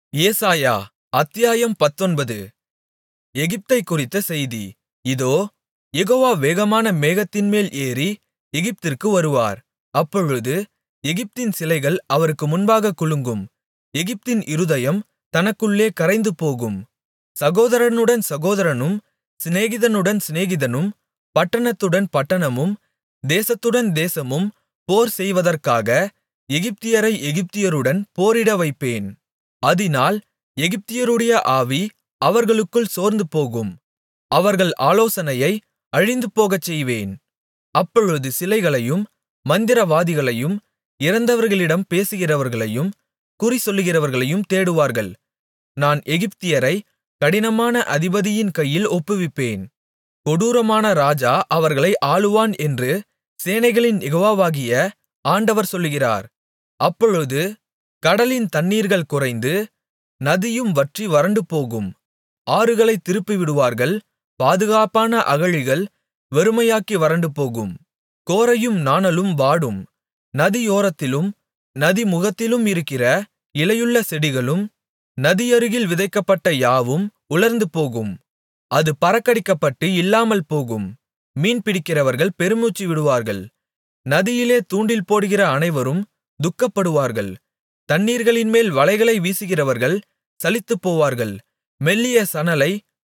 ஏசாயா அத்தியாயம் பத்தொன்பது எகிப்தைக்குறித்த செய்தி இதோ யெகோவா வேகமான மேகத்தின்மேல் ஏறி எகிப்திற்கு வருவார் அப்பொழுது எகிப்தின் சிலைகள் அவருக்கு முன்பாகக் குலுங்கும் எகிப்தின் இருதயம் தனக்குள்ளே கரைந்துபோகும் சகோதரனுடன் சகோதரனும் சிநேகிதனுடன் சிநேகிதனும் பட்டணத்துடன் பட்டணமும் தேசத்துடன் தேசமும் போர் செய்வதற்காக எகிப்தியரை எகிப்தியருடன் போரிட வைப்பேன் அதினால் எகிப்தியருடைய ஆவி அவர்களுக்குள் சோர்ந்துபோகும் அவர்கள் ஆலோசனையை அழிந்துபோகச்செய்வேன் அப்பொழுது சிலைகளையும் மந்திரவாதிகளையும் இறந்தவர்களிடம் பேசுகிறவர்களையும் குறிசொல்லுகிறவர்களையும் தேடுவார்கள் நான் எகிப்தியரை கடினமான அதிபதியின் கையில் ஒப்புவிப்பேன் கொடூரமான ராஜா அவர்களை ஆளுவான் என்று சேனைகளின் யெகோவாவாகிய ஆண்டவர் சொல்லுகிறார் அப்பொழுது கடலின் தண்ணீர்கள் குறைந்து நதியும் வற்றி வறண்டுபோகும் ஆறுகளைத் திருப்பிவிடுவார்கள் பாதுகாப்பான அகழிகள் வெறுமையாக்கி வறண்டுபோகும் கோரையும் நாணலும் வாடும் நதியோரத்திலும் நதிமுகத்திலும் இருக்கிற இலையுள்ள செடிகளும் நதியருகில் விதைக்கப்பட்ட யாவும் உலர்ந்துபோகும் அது பறக்கடிக்கப்பட்டு இல்லாமல் போகும் மீன்பிடிக்கிறவர்கள் பெருமூச்சு விடுவார்கள் நதியிலே தூண்டில் போடுகிற அனைவரும் துக்கப்படுவார்கள் தண்ணீர்களின்மேல் வலைகளை வீசுகிறவர்கள் சலித்துப்போவார்கள் மெல்லிய சணலை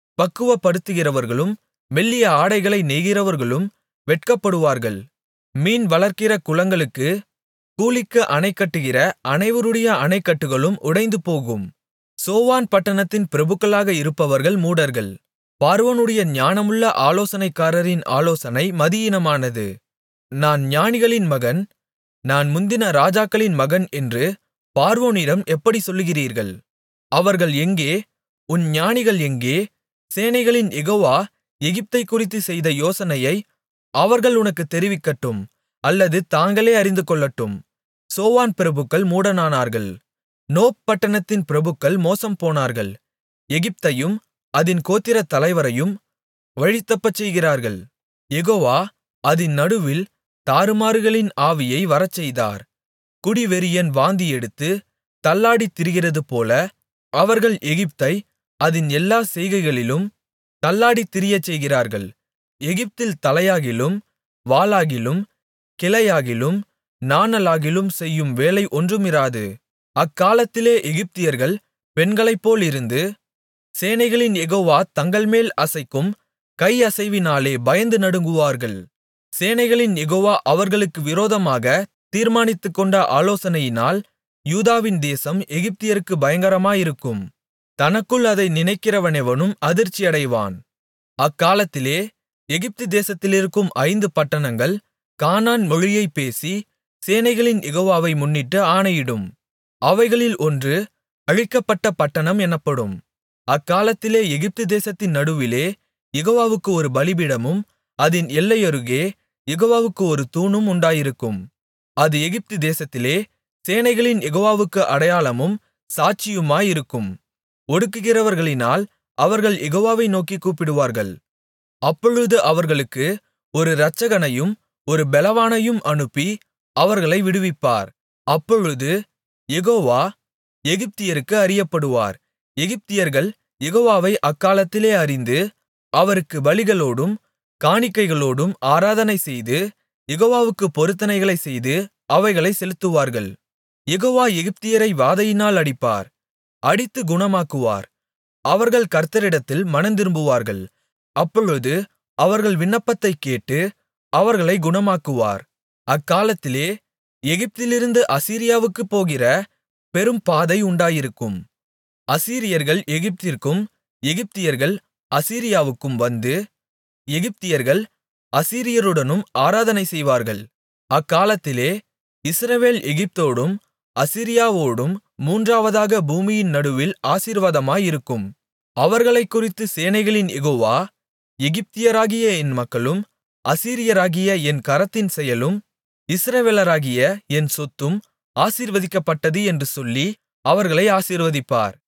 பக்குவப்படுத்துகிறவர்களும் மெல்லிய ஆடைகளை நெய்கிறவர்களும் வெட்கப்படுவார்கள் மீன் வளர்க்கிற குளங்களுக்கு கூலிக்கு அணை கட்டுகிற அனைவருடைய அணைக்கட்டுகளும் உடைந்துபோகும் சோவான் பட்டணத்தின் பிரபுக்களாக இருப்பவர்கள் மூடர்கள் பார்வோனுடைய ஞானமுள்ள ஆலோசனைக்காரரின் ஆலோசனை மதியீனமானது நான் ஞானிகளின் மகன் நான் முந்தின ராஜாக்களின் மகன் என்று பார்வோனிடம் எப்படி சொல்லுகிறீர்கள் அவர்கள் எங்கே உன் ஞானிகள் எங்கே சேனைகளின் யெகோவா எகிப்தைக்குறித்துச் செய்த யோசனையை அவர்கள் உனக்குத் தெரிவிக்கட்டும் அல்லது தாங்களே அறிந்துகொள்ளட்டும் சோவான் பிரபுக்கள் மூடனானார்கள் நோப் பட்டணத்தின் பிரபுக்கள் மோசம்போனார்கள் எகிப்தையும் அதின் கோத்திரத் தலைவரையும் வழிதப்பச் செய்கிறார்கள் யெகோவா அதின் நடுவில் தாறுமாறுகளின் ஆவியை வரச்செய்தார் குடிவெறியன் வாந்தி எடுத்து தள்ளாடித் திரிகிறதுபோல அவர்கள் எகிப்தை அதின் எல்லா செய்கைகளிலும் தள்ளாடித் திரியச்செய்கிறார்கள் எகிப்தில் தலையாகிலும் வாலாகிலும் கிளையாகிலும் நாணலாகிலும் செய்யும் வேலை ஒன்றுமிராது அக்காலத்திலே எகிப்தியர்கள் பெண்களைப்போலிருந்து சேனைகளின் யெகோவா தங்கள்மேல் அசைக்கும் கை அசைவினாலே பயந்து நடுங்குவார்கள் சேனைகளின் யெகோவா அவர்களுக்கு விரோதமாக தீர்மானித்துக்கொண்ட ஆலோசனையினால் யூதாவின் தேசம் எகிப்தியருக்கு பயங்கரமாயிருக்கும் தனக்குள் அதை நினைக்கிறவனெவனும் அதிர்ச்சியடைவான் அக்காலத்திலே எகிப்து தேசத்திலிருக்கும் ஐந்து பட்டணங்கள் கானான் மொழியைப் பேசி சேனைகளின் யெகோவாவை முன்னிட்டு ஆணையிடும் அவைகளில் ஒன்று அழிக்கப்பட்ட பட்டணம் எனப்படும் அக்காலத்திலே எகிப்து தேசத்தின் நடுவிலே யெகோவாவுக்கு ஒரு பலிபீடமும் அதின் எல்லையருகே யெகோவாவுக்கு ஒரு தூணும் உண்டாயிருக்கும் அது எகிப்து தேசத்திலே சேனைகளின் யெகோவாவுக்கு அடையாளமும் சாட்சியுமாயிருக்கும் ஒடுக்குகிறவர்களினால் அவர்கள் யெகோவாவை நோக்கிக் கூப்பிடுவார்கள் அப்பொழுது அவர்களுக்கு ஒரு இரட்சகனையும் ஒரு பெலவானையும் அனுப்பி அவர்களை விடுவிப்பார் அப்பொழுது யெகோவா எகிப்தியருக்கு அறியப்படுவார் எகிப்தியர்கள் யெகோவாவை அக்காலத்திலே அறிந்து அவருக்கு பலிகளோடும் காணிக்கைகளோடும் ஆராதனை செய்து யெகோவாவுக்குப் பொருத்தனைகளைச் செய்து அவைகளைச் செலுத்துவார்கள் யெகோவா எகிப்தியரை வாதையினால் அடிப்பார் அடித்து குணமாக்குவார் அவர்கள் கர்த்தரிடத்தில் மனந்திரும்புவார்கள் அப்பொழுது அவர்கள் விண்ணப்பத்தைக் கேட்டு அவர்களை குணமாக்குவார் அக்காலத்திலே எகிப்திலிருந்து அசீரியாவுக்குப் போகிற பெரும் பாதை உண்டாயிருக்கும் அசீரியர்கள் எகிப்திற்கும் எகிப்தியர்கள் அசீரியாவுக்கும் வந்து எகிப்தியர்கள் அசீரியருடனும் ஆராதனை செய்வார்கள் அக்காலத்திலே இஸ்ரவேல் எகிப்தோடும் அசீரியாவோடும் மூன்றாவதாக பூமியின் நடுவில் ஆசீர்வாதமாயிருக்கும் அவர்களைக்குறித்து சேனைகளின் யெகோவா எகிப்தியராகிய என் மக்களும் அசீரியராகிய என் கரத்தின் செயலும் இஸ்ரவேலராகிய என் சொத்தும் ஆசீர்வதிக்கப்பட்டது என்று சொல்லி அவர்களை ஆசீர்வதிப்பார்